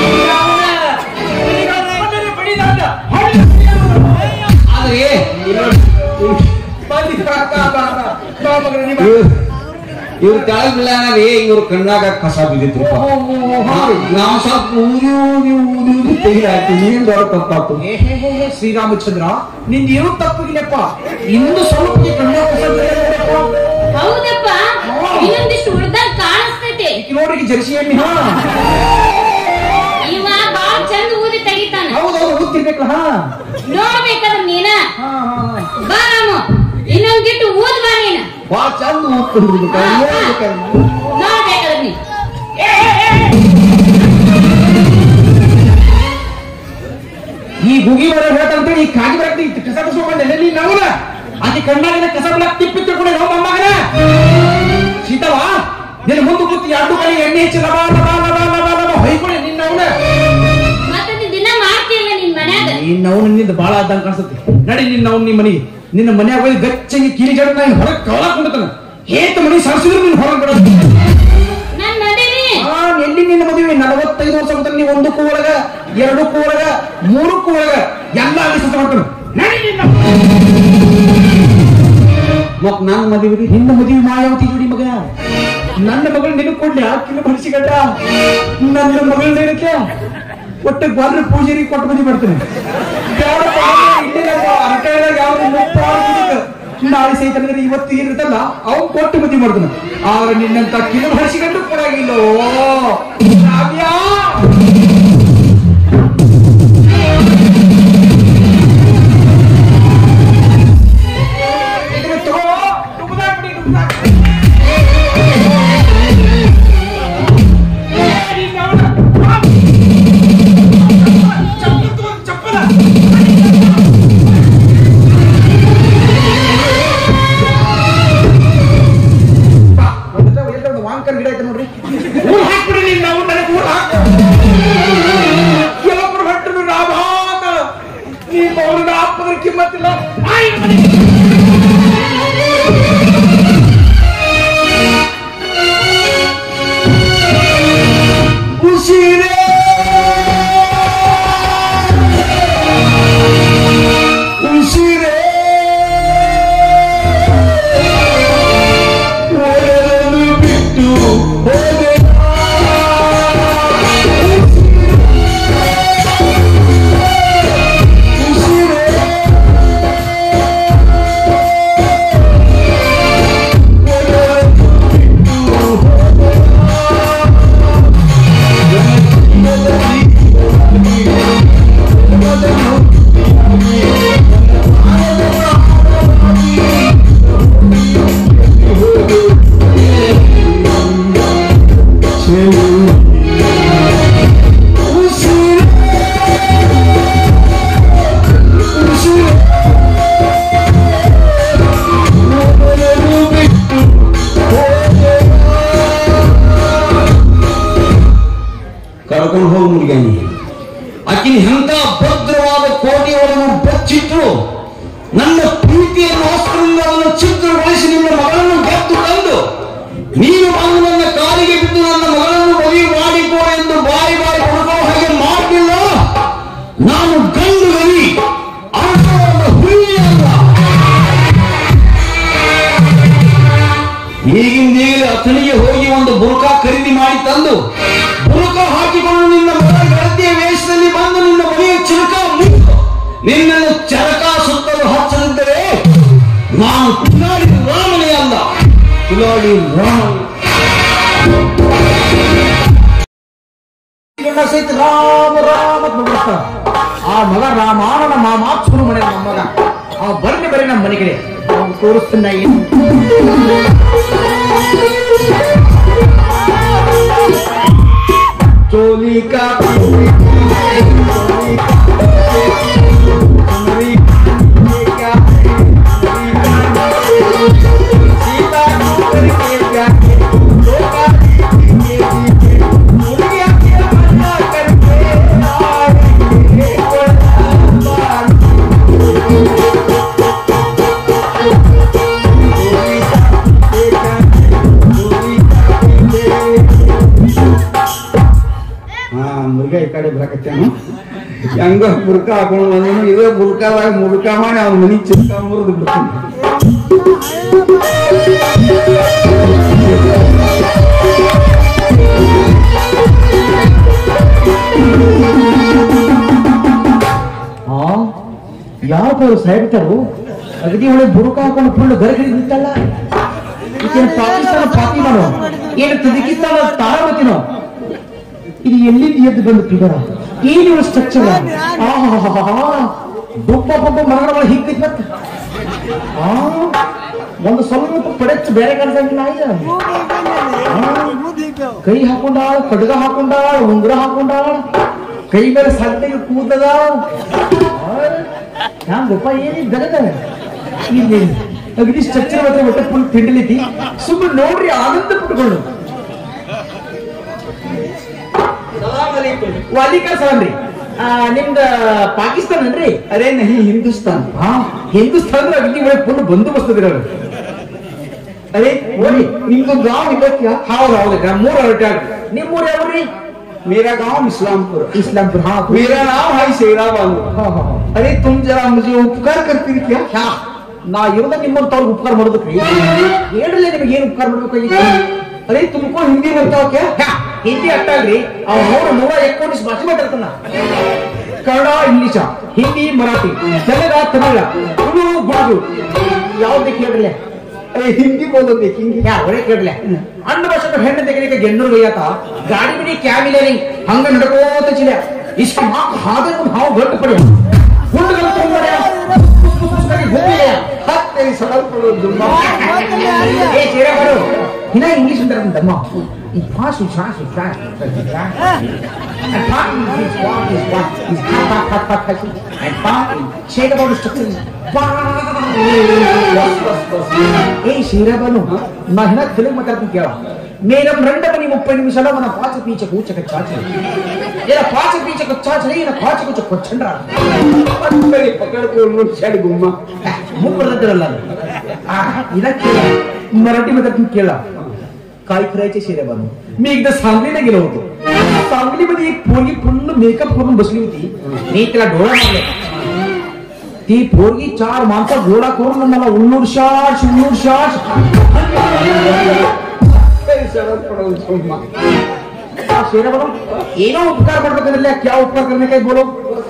ಆದ್ರೆ ಇವ್ರ ಕೆಳಗ್ ಬೀಳಾನರಿ ಇವ್ರ ಕಣ್ಣಾಗ ಕಸ ಬಿದ್ದಿತ್ರಿಪ್ಪ ನಾವು ಸ್ವಲ್ಪ ಊದಿ ಊದಿ ಊದಿ ಊದಿ ತೆಗಿಲಾಯ್ತು ಏನ್ ದೊಡ್ಡ ತಪ್ಪಾತು ಏ ಹೇ ಹೇ ಹೇ ಶ್ರೀರಾಮಚಂದ್ರ ನಿಂದ ಏನು ತಪ್ಪಿಗಿಲ್ಲಪ್ಪ ಇನ್ನು ಸ್ವಲ್ಪ ಕಣ್ಣ ಕಸ ಬೀಳಲ್ಲಪ್ಪ. ಹೌದಪ್ಪ ಇನ್ನೊಂದಿಷ್ಟು ಉಳ್ದಾಗ ಕಾಣಿಸ್ತೈತಿ ಈಕಿ ನೋಡ್ರಿ ಜರ್ಸಿ ಎಮ್ಮಿ ಹಾ ಇವ ಬಾಳ ಚಂದ ಊದಿ ತೆಗಿತಾನ ಹೌದೌದು ಓದ್ತಿರ್ಬೇಕಲ್ಲ ಹಾ ನೋಡ್ಬೇಕಾದ್ರ ನೀನ ಹಾ ಹಾ ಹಾ ಬಾ ರಾಮು ಇನ್ನೊಂದಿಟ್ಟು ಊದ್ ಬಾ ನೀನ ಬಾ ಚಂದ ಹೋಗ್ತಿರ್ಬೇಕು ನೋಡ್ಬೇಕಾದ್ರ ನೀ ಈ ಗುಗಿ ಮರ ಹೇಳ್ತಂತ ಈ ಕಾಗಿ ಬರಕ್ಕೆ ಈ ಕಸ ಕಸ್ಕೊಂಡೆ ನೀ ನಾವನ ಅದಿ ಕಣ್ಣಾಗಿನ ಕಸ ಬಿಡಕ್ ತಿಪ್ಪಿ ತಿಳ್ಕೊಂಡೆ ನಾವು ಮೊಮ್ಮಗನ ಸೀತವ ನಿನ್ನ ಮುಂದೆ ಕೂತು ಎರಡು ಕೈ ಎಣ್ಣೆ ಹೆಚ್ಚಿ ಲಬ ಲಬ ಲಬ ಲಬ ಲಬ ಹೊಯ್ಕೊಳ್ಳಿ ನಿನ್ನ ಅವನ ಮತ್ತೆ ದಿನ ಮಾಡ್ತಿಲ್ಲ ನಿನ್ ಮನ್ಯಾಗ ನಿನ್ನ ಅವನು ನಿಂದ ಬಾಳ ಆದಂಗ ಕಾಣಿಸುತ್ತೆ ನಡಿ ನಿನ್ನ ಅವ್ನ ನಿಮ್ಮ ಮನೆಗೆ ನಿನ್ನ ಮನ್ಯಾಗ ಹೋಗಿ ಗಚ್ಚಂಗಿ ಕಿರಿ ಜಡ ನಾನು ಹೊರಗೆ ಕವಲ ಕುಂಡತನ ಏತ ಮನೆ ಸರ್ಸಿದ್ರು ನೀನು ಹೊರಗೆ ಬಿಡೋದು ನನ್ ಇಲ್ಲಿ ನಿನ್ನ ಮದುವೆ ನಲವತ್ತೈದು ವರ್ಷ ಗೊತ್ತ ನೀವು ಒಂದಕ್ಕೂ ಒಳಗ ಎರಡಕ್ಕೂ ಒಳಗ ಮೂರಕ್ಕೂ ಒಳಗ ಎಲ್ಲ ಅನಿಸ ಮಾಡ್ತಾನೆ ಮತ್ ನನ್ನ ಮದುವೆ ನಿನ್ನ ಮದುವೆ ಮಾಯಾವತಿ ಜೋಡಿ ಮಗ ನನ್ನ ಮಗಳು ನಿನಗ್ ಕೊಡ್ಲಿ ಆಕಿನ ಮನಸ್ಸಿಗಡ್ಡ ನನ್ನ ಮಗಳ ಏನಕ್ಕೆ ಒಟ್ಟು ಬರ್ರ ಪೂಜೆರಿಗೆ ಕೊಟ್ಟು ಮದುವೆ ಮಾಡ್ತೇನೆ ಬ್ಯಾಡಪ್ಪ, ಇಲ್ಲೇ ನಮ್ಮ ಅರಕಾಯದಾಗ ಯಾವ್ದು ಮುಪ್ಪ ಆಗ್ಬಿಡುತ್ತೆ. ನಾಳೆ ಸಹಿತ ಅಂದ್ರೆ ಇವತ್ತು ಏನಿರ್ತಲ್ಲ ಅವ್ನು ಕೊಟ್ಟು ಮದುವೆ ಮಾಡ್ತಾನೆ ಆದ್ರೆ ನಿನ್ನಂತ ಕಿಲು ಹರಿಸಿಕೊಂಡು ಕೊಡಾಗಿಲ್ಲೋ ಕಾವ್ಯ ಇದನ್ನ ತಗೋ, ನುಗ್ಗದಾಕ್ ಬಿಡಿ, ನುಗ್ಗದಾಕ್. ಏ, ನೀನ್ ಯಾವನ? ಆ! ಚಪ್ಪಲ್ ತಗೋ, ಚಪ್ಪಲ. ಬಾ, ಒಂದ್ ಎಲ್ಲೋ ಒಂದು ವಾಂಕರ್ ಗಿಡ ಐತೆ ನೋಡ್ರಿ ಊರ್ ಹಾಕ್ಬಿಡಿ ನೀನ್ ನಾವು ನನಗೆ ಊರ್ ಹಾಕು ಕೆಲವೊಬ್ರು ಹೊಟ್ಟರು ನಾ ಭಾಗ ನೀನ್ ಅವ್ರನ್ನ ಹಾಕೋದ್ರ ಕಿಮ್ಮತ್ತಿಲ್ಲ ಆಯ್ ಮನೆ. ಉಸಿರೇ ಉಸಿರೇ ಒಡೆದು ಬಿಟ್ಟು ಹೋದೆ ಉಸಿರೇ ಒಡೆದು ಬಿಟ್ಟು ಕರ್ಕೊಂಡು ಹೋಗಿ ಮುಡಿಗಾನಿ ಆಕಿನ ಎಂತ ಭದ್ರವಾದ ಕೋಟೆಯೊಳಗೂ ಬಚ್ಚಿಟ್ಟು ನನ್ನ ಪ್ರೀತಿಯನ್ನು ಅಸ್ತ್ರವನ್ನು ಚಿತ್ರಗೊಳಿಸಿ ನಿಮ್ಮ ಮಗಳನ್ನು ಗೆದ್ದು ತಂದು ನೀನು ಬಂದು ನನ್ನ ಕಾಲಿಗೆ ಬಿದ್ದು ನನ್ನ ಮಗಳನ್ನು ಮದುವೆ ಮಾಡಿಕೋ ಎಂದು ಬಾರಿ ಬಾರಿ ಹುಡುಕೋ ಹಾಗೆ ಮಾಡಲಿಲ್ಲ ನಾನು ಗಂಡು ಗರಿ ಆಟವಾದ ಹುಲಿ ಅಲ್ಲ ಈಗಿಂದೀಗಲೇ ಅತನಿಗೆ ಹೋಗಿ ಒಂದು ಬುರ್ಕಾ ಖರೀದಿ ಮಾಡಿ ತಂದು ಬುರ್ಕಾ ಹಾಕಿಕೊಂಡು ನಿನ್ನ ಮಗಳ ಗೆಳತಿಯ ವೇಷದಲ್ಲಿ ಬಂದು ನಿನ್ನ ಮನೆಯ ಚಿಲಕ ಮುಟ್ಟು ನಿನ್ನನ್ನು ಚರಕ ಸುತ್ತಲು ಹಚ್ಚದಿದ್ದರೆ ನಾನು ಕಿಲಾಡಿ ರಾಮನೇ ಅಲ್ಲ ಕಿಲಾಡಿ ರಾಮ ಎಲ್ಲ ಸಹಿತ ರಾಮ ರಾಮ ಅಂತ ನೋಡ್ತಾನ. ಆ ಮಗ ರಾಮಾನನ ಮಾಮಾತ್ ಶುರು ಮಾಡ್ಯಾನ ನಮ್ಮ ಮಗ ಅವ ಬರ್ಲಿ ಬರೀ ನಮ್ಮ ಮನೆ ಕಡೆ ಅವ್ನು ತೋರಿಸ್ತಾನ ಏನು ಚೋಲಿಕಾ ಹಾ ಮುರುಗ ಈ ಕಡೆ ಬರಕತ್ತೇನು ಹೆಂಗ ಬುರ್ಕ ಹಾಕೊಂಡು ಬಂದನು ಇದೇ ಬುರ್ಕಾದಾಗ ಮುರುಕ ಮಾಡಿ ಅವ್ನ ಮನಿ ಚಿಕ್ಕ ಮುರಿದು ಬಿಡ್ತಾನೆ ಆ ಯಾವ ಸಾಯ್ಬಿಟ್ಟರು ಅಗದಿ ಒಳ್ಳೆ ಬುರುಕ ಹಾಕೊಂಡು ಫುಲ್ ಗರಗಡಿ ನಿಂತಲ್ಲ ಈತೇನು ಪಾಕಿಸ್ತಾನ ಪಾತಿ ಮಾಡೋ ಏನು ತಜಿಕಿಸ್ತಾನ ತಾರಾವತಿನೋ ಇದು ಎಲ್ಲಿಂದ ಎದ್ದು ಬಂದು ಫಿಗರ ಏನು ಇವಳು ಸ್ಟ್ರಕ್ಚರ್ ದುಪ್ಪ ಪಪ್ಪ ಮರಗಳ ಒಳಗೆ ಹಿಕ್ಕೈತಿ ಮತ್ತೆ ಆ ಒಂದು ಸ್ವಲ್ಪ ಪಡೆಚ್ಚ ಬೇರೆ ಕಾಣಿಸಂಗಿಲ್ಲ ಈಗ ಕೈ ಹಾಕೊಂಡಾಳ ಕಡ್ಗ ಹಾಕೊಂಡಾಳ ಉಂಗುರ ಹಾಕೊಂಡಾಳ ಕೈ ಮೇಲೆ ಸಣ್ಣಗೆ ಕೂದದ ಹ್ಯಾಂಗಪ್ಪ ಏನಿದ್ದಲ್ಲ ಇಲ್ಲಿ ಅಗದಿ ಸ್ಟ್ರಕ್ಚರ್ ಮತ್ತೆ ಒಟ್ಟೆ ಫುಲ್ ತಿಂಡಲಿತಿ ಸುಮ್ಮನೆ ನೋಡ್ರಿ ಆನಂದ ಪಟ್ಕೊಂಡು ವಾಲಿಕಾ ಸಲಾಮ್ ರೀ ಆ, ನಿಮ್ದ ಪಾಕಿಸ್ತಾನ ಅನ್ರಿ ಅರೇ ನಹಿ ಹಿಂದೂಸ್ತಾನ್ ಹಾ ಹಿಂದೂಸ್ತಾನ ಅಗದಿ ಒಳ್ಳೆ ಫುಲ್ ಬಂದೋಬಸ್ತ್ ಅದಿರ ಅರೇ ನೋಡಿ ನಿಮ್ದು ಗಾಂವ್ ಇಲ್ಲಕ್ಕಿಯ ಹೌದು ಹೌದು ಮೂರು ಹೊರಟೆ ನಿಮ್ಮೂರು ಯಾವ್ರಿ मेरा गांव इस्लामपुर ಇಸ್ಲಾಂಪುರ ಹಾ मेरा नाम है शेरा बालू ಹಾ ಹಾ ಹಾ अरे तुम जरा मुझे उपकार करती क्या ಯಾ, ನಾ ಇರೋದ ನಿಮ್ಮಂತ ಅವ್ರಿಗೆ ಉಪಕಾರ ಮಾಡೋದಕ್ರಿ ಹೇಳ್ರಲ್ಲ ನಿಮಗೆ ಏನ್ ಉಪಕಾರ ಮಾಡ್ಬೇಕಾಗಿತ್ತು अरे तुमको हिंदी बोलता हो क्या ಯಾ, ಹಿಂದಿ ಅರ್ಥ ಅಲ್ರಿ ಅವ್ ನೂರ ನೂರ ಎಕ್ಕೋಣಿಸ್ ಭಾಷೆ ಮಾತಾಡ್ತಾನ ಕನ್ನಡ ಇಂಗ್ಲಿಷ ಹಿಂದಿ ಮರಾಠಿ ತೆಲುಗ ತಮಿಳ ತುಳು ಗುಡುಗು ಯಾವ್ದು ಕೇಳ್ರಲ್ಲ अरे हिंदी बोलो देखेंगे ಯಾ ಒಳ್ಳೆ ಕೇಳ್ರಲ್ಲ ಅಣ್ಣ ಭಾಷೆ ಹೆಣ್ಣು ತೆಗಿಲಿಕ್ಕೆ ಗೆಣ್ಣೂರು ಒಯ್ಯಾತ ಗಾಡಿ ಬಿಡಿ ಕ್ಯಾಬಿಲೇರಿ ಹಂಗ ನಡ್ಕೋತ ಚಿಲ ಇಷ್ಟು ಮಾಕ್ ಹಾಗೆ ಒಂದು ಹಾವು ಗಂಟು ಪಡಿ ಹುಡುಗರು ತುಂಬ್ಯಾರ. ಪುಸ್ತಕದಲ್ಲಿ ಭೂಮಿಯ. हाथ तेरी सड़क पड़ो दुम्बा ಏ ಚೇರ ಬರು ಇನ್ನ ಇಂಗ್ಲಿಷ್ ಅಂತಾರ ದಮ್ಮ ಈ fast is fast is fast and part is what is what is part part part part part and part is shade about structure is बस बस बस ఏ శీరబను నా హిన తెలుగు మాట్లాడుతూ కేవ నేరం రెండవని ముప్పై నిమిషాల మన పాచ పీచ కూచక చాచు ఇలా పాచ పీచక చాచని ఈయన పాచ కూచ కొచ్చండ్రా मेरी पकड़ के उन्होंने छड़ घुमा मुंबईला इला केला मराठीमध्ये तू केला काय करायचे शेरेबानू मी एकदा सांगलीला गेलो होतो सांगलीमध्ये एक पोरगी पूर्ण मेकअप करून बसली होती मी तिला डोळा मारले ती पोरगी चार माणसं गोळा करून मला उन्नूर शाश उन्नूर शाश तेरी सड़क पड़ो दुम्बा शेरेबानू ಏನೋ ಉಪಕಾರ ಮಾಡ್ಬೇಕಂದ್ರೆ ಕ್ಯಾ ಉಪಕಾರ करने का बोलो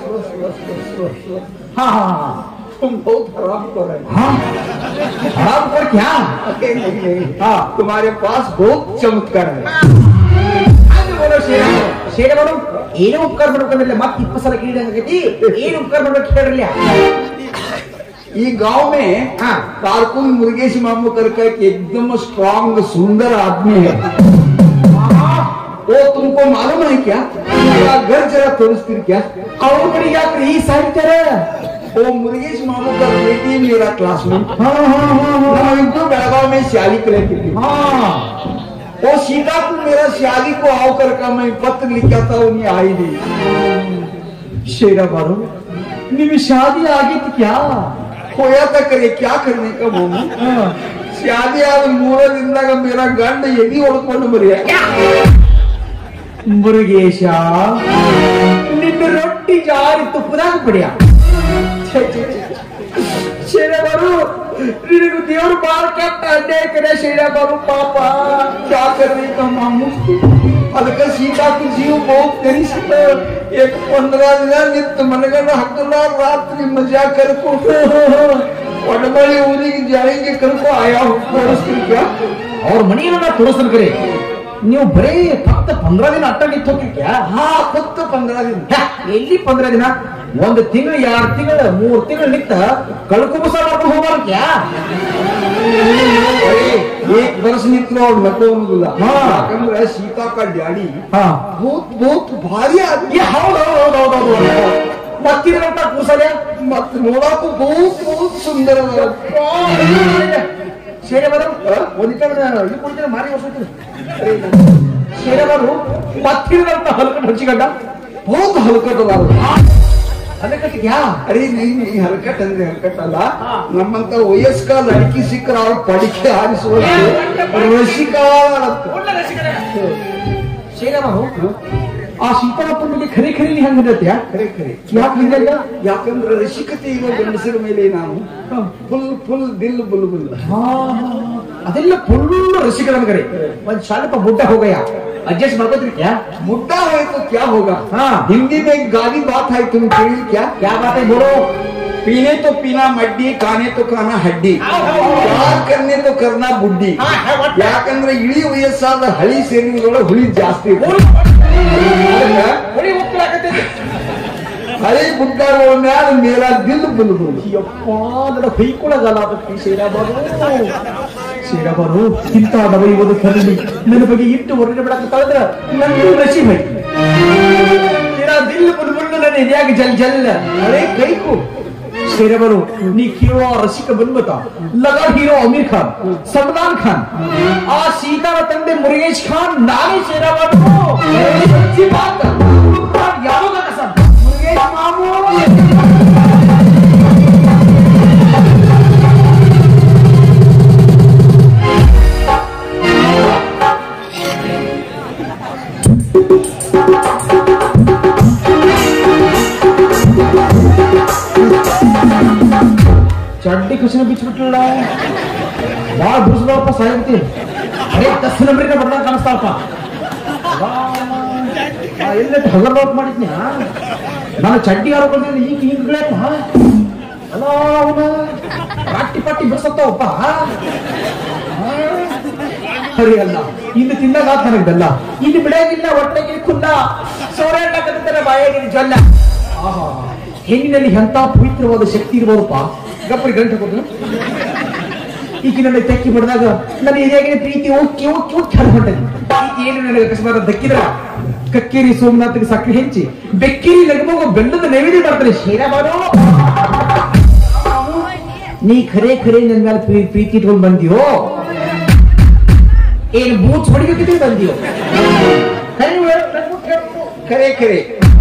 हाँ हाँ हाँ तुम बहुत खराब कर रहे हाँ खराब कर क्या अरे नहीं नहीं हाँ तुम्हारे पास बहुत चमत्कार है ಹಾಗೆ ಬೋಲೋ ಶೇರ ಶೇರ ಬೋಲು ಏನೋ ಉಪಕಾರ ಮಾಡ್ಬೇಕಂದ್ರೆ ಮತ್ತೆ ಇಪ್ಪತ್ತು ಸಲ ಕೇಳಿದಂಗೈತಿ ಏನು ಉಪಕಾರ ಮಾಡ್ಬೇಕು ಹೇಳ್ರಲ್ಲ ये गांव में हाँ। कारकुन मुर्गेश मामू करके एक एकदम स्ट्रांग सुंदर आदमी है वो तुमको मालूम है क्या मेरा घर जरा तोड़स्ती क्या ಅವ್ರ ಬಳಿ ಯಾಕ್ರಿ ಈ ಸಾಹಿತ್ಯರ वो मुर्गेश मामू का बेटी मेरा क्लासमेट ಹಾ ಹಾ ಹಾ ಹಾ नाविक बेळगाव में सियाली करे की थी ಹಾ वो सीधा को मेरा सियाली को आओ कर का मैं पत्र लिखा था उन्हें आई नहीं ಶೇರ ಬಾರು ನಿಮಗೆ ಶಾದಿ ಆಗಿತ್ತು ಕ್ಯಾ खोया था करे क्या करने का मामू शादी ಆದ ಮೂರ ದಿನದಾಗ ಮೇರಾ ಗಂಡ ಎದಿ ಹೊಡ್ಕೊಂಡು ಮರಿಯ ಮುರುಗೇಶ ನಿನ್ನ ರೊಟ್ಟಿ ಜಾರಿ ತುಪ್ಪದಾಗ ಪಡ್ಯ ಶೇರಬಾರು ನಿನಗೂ ದೇವ್ರು ಬಾಳ ಕೆಟ್ಟ ಅನ್ಯಾಯ ಕಡೆ ಶೇರಬಾರು ಪಾಪ क्या करने का मामू ಅದಕ್ಕೆ ಸೀತಾ को जीव बहुत तेरी सीता एक पंद्रह दिन ನಿಂತು ಮನಗಂಡ ಹಕ್ಕಲ ರಾತ್ರಿ ಮಜಾ ಕರ್ಕೊ ಒಡಬಳಿ ಊರಿಗೆ ಜಾಯಿಗೆ ಕರ್ಕೊ ಆಯಾ ತೋರಿಸ್ತೀನಿ ಕ್ಯಾ ಅವ್ರ ಮನೆಯನ್ನ ನಾ ತೋರಿಸ್ತಾನೆ ಕರೆ ನೀವು ಬರೀ ಫಕ್ತ ಪಂದ್ರ ದಿನ ಅಟ್ಟ ನಿಂತು ಹೋಗ್ಲಿಕ್ಕೆ ಹಾ ಫಕ್ತ पंद्रह दिन ಎಲ್ಲಿ ಪಂದ್ರ ದಿನ ಒಂದು ತಿಂಗಳು ಎರಡು ತಿಂಗಳು ಮೂರ್ ತಿಂಗಳು ನಿಂತ ಕಳ್ಕೊಬಸ ಮಾಡ್ಕೊಂಡು ಹೋಗ್ಬಾರ್ಕ್ಯಾ अरे एक वर्ष निकलो और नको ಅನ್ನೋದಿಲ್ಲ ಹಾ. ಯಾಕಂದ್ರೆ ಸೀತಾ का ಡ್ಯಾಡಿ ಹಾ बहुत बहुत ಭಾರಿ ಆದ್ಮಿ ಏ ಹೌದು ಹೌದು ಹೌದು ಹೌದು ಮತ್ತಿದ್ರಂತ ಕೂಸಲೆ ಮತ್ ನೋಡಕ್ಕೂ बहुत बहुत ಸುಂದರ ಅದಾರ. ಶೇರೆ ಬರು ಒಂದಿಟ್ಟ ಇದು ಕುಡಿದ್ರೆ ಮಾರಿ ವರ್ಷ ಶೇರೆ ಬರು ಮತ್ತಿದ್ರಂತ ಹಲ್ಕಟ್ಟು ಹಚ್ಚಿಗಡ್ಡ बहुत ಹಲ್ಕಟ್ ಅದಾರ ಹಲ್ಕಟ್ಟು ಯಾ ಅರೆ ನೀ ನೀ ಹಲ್ಕಟ್ ಅಂದ್ರೆ ಹಲ್ಕಟ್ ಅಲ್ಲ ಹಾ. ನಮ್ಮಂತ ವಯಸ್ಕ ಲಡ್ಕಿ ಸಿಕ್ಕರ ಅವ್ರ ಪಡಿಕೆ ಹಾರಿಸುವ ರಸಿಕ ಶೇರವರು ಆ ಸೀತಾರಪ್ಪನ ಬಗ್ಗೆ ಖರೆ ಖರೆ ನೀ ಹಂಗಿರತ್ಯ ಖರೆ ಖರೆ ಯಾಕೆ ಹಿಂಗಲ್ಲ ಯಾಕಂದ್ರೆ ರಸಿಕತೆ ಇರೋ ಗಂಡಸರ ಮೇಲೆ ನಾನು ಫುಲ್ ಫುಲ್ ದಿಲ್ ಬುಲ್ ಬುಲ್ ಅದೆಲ್ಲ ಫುಲ್ಲು ರಸಿಕರ ಕರೆ ಒಂದ್ ಸ್ವಲ್ಪ ಬುಡ್ಡ ಹೋಗಯ್ಯ ಅಡ್ಜಸ್ಟ್ ಮಾಡ್ಕೋದ್ರಿ ಕ್ಯಾ मुद्दा है तो क्या होगा हाँ। हिंदी में एक गाली बात है तुम केಳಿ क्या क्या बात है बोलो पीने तो पीना मड्डी खाने तो खाना हड्डी ಪ್ಯಾರ್ करने तो करना ಬುಡ್ಡಿ ಹಾ, ಹಾ, ಒಟ್ಟ. ಯಾಕಂದ್ರೆ ಇಳಿ ವಯಸ್ಸಾದ ಹಳಿ ಸೇರಿನೊಳಗೆ ಹುಳಿ ಜಾಸ್ತಿ ಇರ್ತದೆ. ಅದಕ್ಕ ಹೊಡಿ ಹೋಗ್ತಿರಾಕತ್ತೈತಿ ಹಳಿ ಬುಡ್ಡಗಳ ಮ್ಯಾಲ ಮೇಲ ದಿಲ್ ಬುಲ್ ಬುಲ್ ಯಪ್ಪ ನನ್ನ ಬೈಕೊಳಗಲ್ಲ ಅದಕ್ಕೆ ಶೇರಾಬಾರು ಶೇರಾಬಾರು ಇಂಥ ನವಯುವುದು ಕರಲಿ ನನ್ನ ಬಗ್ಗೆ ಇಟ್ಟು ಹೊರಗಡೆ ಬಿಡಕ್ಕೆ ಕಳೆದ್ರ ನನ್ನ ರಸಿ ಬೈ तेरा दिल बुलबुल ನನ್ನ ಎದ್ಯಾಗ ಜಲ್ ಜಲ್ ಅರೆ ಕೈಕು ಶೇರಬರು ನೀ ಹೀರೋ ರಸಿಕ ಬಂದ್ಬತಾ ಲಗಾ ಹೀರೋ ಅಮೀರ್ ಖಾನ್ ಸಲ್ಮಾನ್ ಖಾನ್ ಆ ಸೀತಾರ ತಂದೆ ಮುರುಗೇಶ್ ಖಾನ್ ನಾನೇ ಶೇರಬರು ಸಚ್ಚಿ ಮಾತ ಯಾವಾಗ ಕಸಂ ಮುರುಗೇಶ್ ಮಾಮೂ ಕೃಷ್ಣ ಬಿಚ್ಚಿಬಿಟ್ಲಲ್ಲ ಭಾಳ ಬಿಡಿಸ್ದವಪ್ಪ ಸಾಯ್ಬಿಡ್ತೀನಿ ಅದೇ ದಸ್ ನಂಬರಿನ ಬಡ್ದಂಗ ಕಾಣಿಸ್ತಾವಪ್ಪ ಎಲ್ಲ ಹಗರ್ಲೋಟ್ ಮಾಡಿದ್ನಿ ನಾನು ಚಡ್ಡಿ ಹಾಕೊಂಡಿದ್ದೆ ಈಗ ಹಿಂಗ್ಗಳಪ್ಪ ಅಲ್ಲ ಅವನ ರಾಟಿ ಪಾಟಿ ಬಿಡ್ಸತ್ತವಪ್ಪ ಸರಿ ಅಲ್ಲ ಇನ್ನು ತಿನ್ನಲ್ಲ ನನಗೆ ಬೆಲ್ಲ ಇನ್ನು ಬಿಡಂಗಿಲ್ಲ ಹೊಟ್ಟೆಗೆ ಕುಲ್ಲ ಸೋರೆ ಕತ್ತಾರೆ ಬಾಯಾಗಿನ ಜೊಲ್ಲ ಆಹಾ ಹೆಣ್ಣಿನಲ್ಲಿ ಎಂತ ಪವಿತ್ರವಾದ ಶಕ್ತಿ ಇರ್ಬೋದಪ್ಪ ಗಪ್ಪರಿ ಗಂಟೆ ಕೊಟ್ಟು ಈಗ ನನ್ನ ತೆಕ್ಕಿ ಬಡ್ದಾಗ ನನ್ನ ಇದಾಗಿನ ಪ್ರೀತಿ ಉಕ್ಕಿ ಉಕ್ಕಿ ಉಕ್ಕಿ ಹರ್ಕೊಂಡೈತಿ ಪ್ರೀತಿ ಏನು ನನಗೆ ಅಕಸ್ಮಾತ್ ದಕ್ಕಿದ್ರ ಕಕ್ಕೇರಿ ಸೋಮನಾಥ್ಗೆ ಸಕ್ಕರೆ ಹೆಚ್ಚಿ ಬೆಕ್ಕೇರಿ ಲಗಮಗ ಬೆಲ್ಲದ ನೈವೇದ್ಯ ಮಾಡ್ತಾರೆ ಶೀರಾಬಾರು ನೀ ಖರೆ ಖರೆ ನನ್ನ ಮೇಲೆ ಪ್ರೀ- ಪ್ರೀತಿ ಇಟ್ಕೊಂಡು ಬಂದಿಯೋ ಏನು ಬೂಚ್ ಹೊಡಿಬೇಕಿದ್ರೆ ಬಂದಿಯೋ ಖರೆ ಹೇಳು, ನನ್ಗೂ ಕೇಳು. ಖರೆ ಖರೆ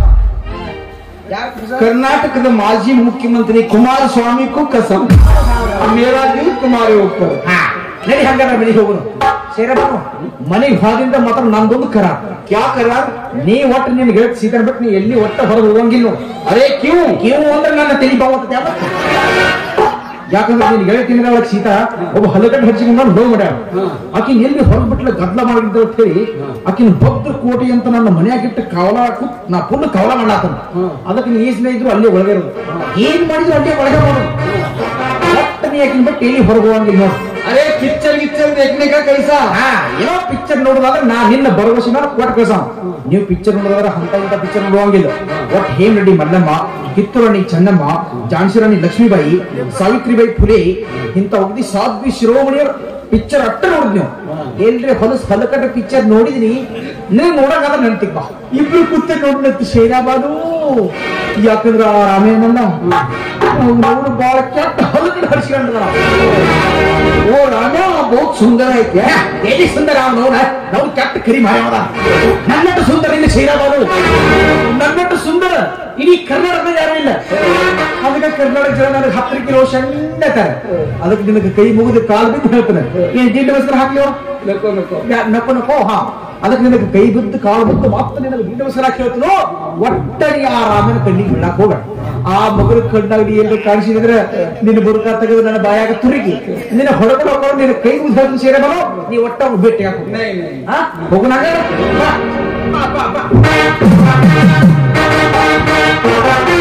ಕರ್ನಾಟಕದ ಮಾಜಿ ಮುಖ್ಯಮಂತ್ರಿ ಕುಮಾರಸ್ವಾಮಿ ಕು ಕಸಂ ಮೇರಾ ದಿಲ್ ಕುಮಾರಿ ಹೋಗ್ತಾರೆ ಹಾ ನಡಿ ಹಂಗಾರ ಮನೆಗೆ ಹೋಗೋಣ ಸೇರಬೇಕು ಮನೆಗೆ ಹೋದಿಂದ ಮಾತ್ರ ನಂದೊಂದು ಕರ ಕ್ಯಾ ಕರಾರ್ ನೀ ಒಟ್ಟು ನಿನ್ ಗೆಳತಿ ಸೀತನ್ ಬಿಟ್ಟು ನೀ ಎಲ್ಲಿ ಒಟ್ಟ ಹೊರಗೆ ಹೋಗಂಗಿಲ್ಲ ನೋಡು. ಅರೆ ಕ್ಯೂ ನೀವು ಅಂದ್ರೆ ನನ್ನ ತಲೆ ಬಾವತ್ತೆ ಯಾಕಂದ್ರೆ ನೀನ್ ಗೆಳತಿ ಒಳಗೆ ಸೀತಾ ಒಬ್ಬ ಹಲಗಡ್ಡ ಹಚ್ಚಿಕೊಂಡು ಹೋಗಿ ಮಾಡ್ಯಾಳ ಆಕಿನ ಎಲ್ಲಿ ಹೊರಗೆ ಬಿಟ್ಲ ಗದ್ಲ ಮಾಡಿದ್ರು ಅಂತ ಹೇಳಿ ಆಕಿನ ಭಕ್ತ ಕೋಟಿ ಅಂತ ನನ್ನ ಮನೆಯಾಗಿಟ್ಟ ಕವಲ ಕೂತ್ ನಾ ಫುಲ್ ಕವಲ ಮಾಡಾತನ ಅದಕ್ಕೆ ನೀ ಈಸ್ನ ಇದ್ರು ಅಲ್ಲೇ ಒಳಗೆ ಇರೋದು ಏನ್ ಮಾಡಿದ್ರು ಅಲ್ಲೇ ಒಳಗೆ ಮಾಡೋದು ಒಟ್ಟು ನೀ ಆಕಿನ ಬಿಟ್ಟು ಎಲ್ಲಿ ಹೊರಗೆ ಹೋಗಂಗಿಲ್ಲ ನೋಡು ಅರೆ ಪಿಕ್ಚರ್ ಗಿಕ್ಚರ್ देखने का कैसा ಹಾ, ಏನೋ ಪಿಕ್ಚರ್ ನೋಡೋದಾದ್ರೆ ನಾ ನಿನ್ನ ಭರವಸೆ ಮೇಲೆ ಕೊಟ್ಟು ಕಳ್ಸ ನೀವು ಪಿಕ್ಚರ್ ನೋಡೋದಾದ್ರೆ ಅಂತ ಇಂತ ಪಿಕ್ಚರ್ ನೋಡುವಂಗಿಲ್ಲ ಒಟ್ ಹೇಮ್ ರೆಡ್ಡಿ ಮಲ್ಲಮ್ಮ ಕಿತ್ತೂರಾಣಿ ಚೆನ್ನಮ್ಮ ಝಾನ್ಸಿ ರಾಣಿ ಲಕ್ಷ್ಮೀಬಾಯಿ ಸಾವಿತ್ರಿಬಾಯಿ ಫುಲೆ ಇಂತ ಹೋಗಿ ಸಾಧ್ವಿ ಶಿರೋಮಣಿಯರ್ ಪಿಕ್ಚರ್ ಅಟ್ಟ ನೋಡಿದ್ ನೀವು ಏನ್ರಿ ಹೊಲಸ್ ಹಲಕಟ್ಟ ಪಿಕ್ಚರ್ ನೋಡಿದ್ನಿ ನೀವು ನೋಡಕ್ಕಾದ್ರೆ ನೆನ್ತಿಕ್ ಬಾ ಇಬ್ರು ಕೂತ ನೋಡ್ಲತ್ತು ಶೈರಾಬಾದು ಯಾಕಂದ್ರ ಆ ರಾಮೇನನ್ನ ಅವ್ನು ಬಾಳ ಕೆಟ್ಟ ಹಲಕಟ್ಟ ಹರಿಸ್ಕೊಂಡ್ರ वो राजा बहुत सुंदर है क्या ಎಲ್ಲಿ ಸುಂದರ ಅವನು ನಾವು ಕೆಟ್ಟ ಕರಿ ಮಾಯವಾದ ನನ್ನಟ್ಟು ಸುಂದರ ಇಲ್ಲಿ ಶ್ರೀರಾಮನು ನನ್ನಟ್ಟು ಸುಂದರ ಇಡೀ ಕರ್ನಾಟಕದ ಯಾರು ಇಲ್ಲ ಅದಕ್ಕೆ ಕರ್ನಾಟಕ ಜನ ನನಗೆ ಹತ್ತು ಕಿಲೋ ಸಣ್ಣತಾರೆ ಅದಕ್ಕೆ ನಿನಗೆ ಕೈ ಮುಗಿದು ಕಾಲು ಬಿದ್ದು ಹೇಳ್ತಾನೆ ಏನ್ ದಿಂಡ ಹೆಸರು ಹಾಕ್ಲಿಯೋ नको नको ಯಾ- ನಕ್ಕು ನಕ್ಕೋ ಹಾ ಅದಕ್ಕೆ ನಿನಗೆ ಕೈ ಬಿದ್ದು ಕಾಲು ಬಿದ್ದು ಮತ್ತೆ ನಿನಗೆ ದಿಂಡ ಹೆಸರು ಹಾಕಿ ಹೇಳ್ತಾನೋ ಒಟ್ಟರಿ ಆ ರಾಮನ ಕಣ್ಣಿಗೆ ಬೀಳಕ್ ಹೋಗ ಆ ಮಗನ ಕಣ್ಣಾಗ ನೀ ಏನ್ರ ಕಾಣಿಸಿದ್ರೆ ನಿನ್ನ ಬುರುಕ ತೆಗೆದು ನನ್ನ ಬಾಯಾಗ ತುರುಗಿ ನಿನ್ನ ಹೊಡಕೊಂಡು ಹೋಗೋರು ನಿನ್ನ ಕೈ ಮುಗಿದು ಹೇಳ್ತೀನಿ ಸೇರೆ ಬರೋ ನೀ ಒಟ್ಟ ಅವ್ನು ಭೇಟಿ ಹಾಕೋ नहीं नहीं ಹಾ ಹೋಗೋಣ ಬಾ. ಬಾ, ಬಾ, ಬಾ.